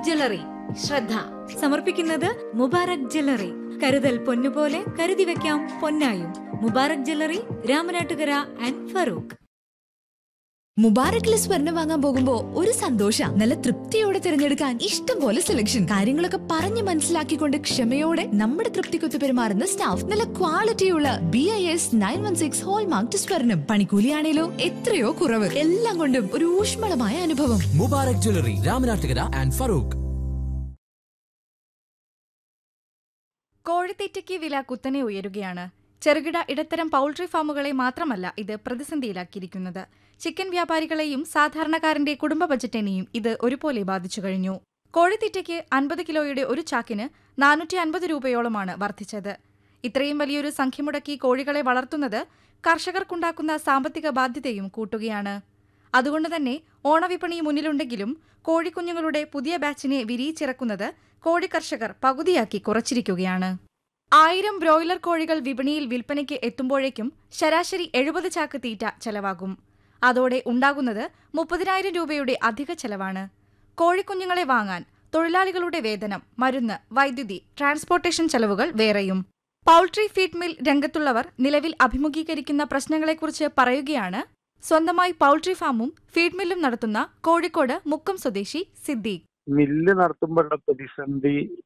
jewellery ശ്രദ്ധ സമർപ്പിക്കുന്നത് Mubarak jewellery കരുതൽ പൊന്നുപോലെ കരുതി വെക്കാം പൊന്നായും മുബാറക് ജ്വല്ലറി രാമനാട്ടുകര ആൻഡ് ഫറൂഖ് മുബാറക്കില് സ്വർണം വാങ്ങാൻ പോകുമ്പോ ഒരു സന്തോഷ നല്ല തൃപ്തിയോടെ തിരഞ്ഞെടുക്കാൻ ഇഷ്ടം പോലെ സെലക്ഷൻ കാര്യങ്ങളൊക്കെ പറഞ്ഞ് മനസ്സിലാക്കിക്കൊണ്ട് ക്ഷമയോടെ നമ്മുടെ തൃപ്തിക്കൊത്ത് പെരുമാറുന്ന സ്റ്റാഫ് നല്ല ക്വാളിറ്റിയുള്ള B I S nine one six hallmark സ്വർണം പണിക്കൂലിയാണേലോ എത്രയോ കുറവ് എല്ലാം കൊണ്ടും ഒരു ഊഷ്മളമായ അനുഭവം മുബാറക് ജ്വല്ലറി രാമനാട്ടുകര ആൻഡ് ഫറൂഖ് കോഴിത്തീറ്റയ്ക്ക് വില കുത്തനെ ഉയരുകയാണ് ചെറുകിട ഇടത്തരം പൗൾട്രി ഫാമുകളെ മാത്രമല്ല ഇത് പ്രതിസന്ധിയിലാക്കിയിരിക്കുന്നത് ചിക്കൻ വ്യാപാരികളെയും സാധാരണക്കാരന്റെ കുടുംബ ബജറ്റിനെയും ഇത് ഒരുപോലെ ബാധിച്ചു കഴിഞ്ഞു കോഴിത്തീറ്റയ്ക്ക് അൻപത് കിലോയുടെ ഒരു ചാക്കിന് നാനൂറ്റി അൻപത് രൂപയോളമാണ് വർദ്ധിച്ചത് ഇത്രയും വലിയൊരു സംഖ്യ മുടക്കി കോഴികളെ വളർത്തുന്നത് കർഷകർക്കുണ്ടാക്കുന്ന സാമ്പത്തിക ബാധ്യതയും കൂട്ടുകയാണ് അതുകൊണ്ട് തന്നെ ഓണവിപണി മുന്നിലുണ്ടെങ്കിലും കോഴിക്കുഞ്ഞുങ്ങളുടെ പുതിയ ബാച്ചിനെ വിരിയിച്ചിറക്കുന്നത് കോഴി കർഷകർ പകുതിയാക്കി കുറച്ചിരിക്കുകയാണ് ആയിരം ബ്രോയിലർ കോഴികൾ വിപണിയിൽ വിൽപ്പനയ്ക്ക് എത്തുമ്പോഴേക്കും ശരാശരി എഴുപത് ചാക്ക് തീറ്റ ചെലവാകും അതോടെ ഉണ്ടാകുന്നത് മുപ്പതിനായിരം രൂപയുടെ അധിക ചെലവാണ് കോഴിക്കുഞ്ഞുങ്ങളെ വാങ്ങാൻ തൊഴിലാളികളുടെ വേതനം മരുന്ന് വൈദ്യുതി ട്രാൻസ്പോർട്ടേഷൻ ചെലവുകൾ വേറെയും പൗൾട്രി ഫീഡ് മിൽ രംഗത്തുള്ളവർ നിലവിൽ അഭിമുഖീകരിക്കുന്ന പ്രശ്നങ്ങളെക്കുറിച്ച് പറയുകയാണ് സ്വന്തമായി പൗൾട്രി ഫാമും ഫീഡ് മില്ലും നടത്തുന്ന കോഴിക്കോട് മുക്കം സ്വദേശി സിദ്ദീഖ് മില്ല് നടത്തുമ്പോഴുള്ള പ്രതിസന്ധി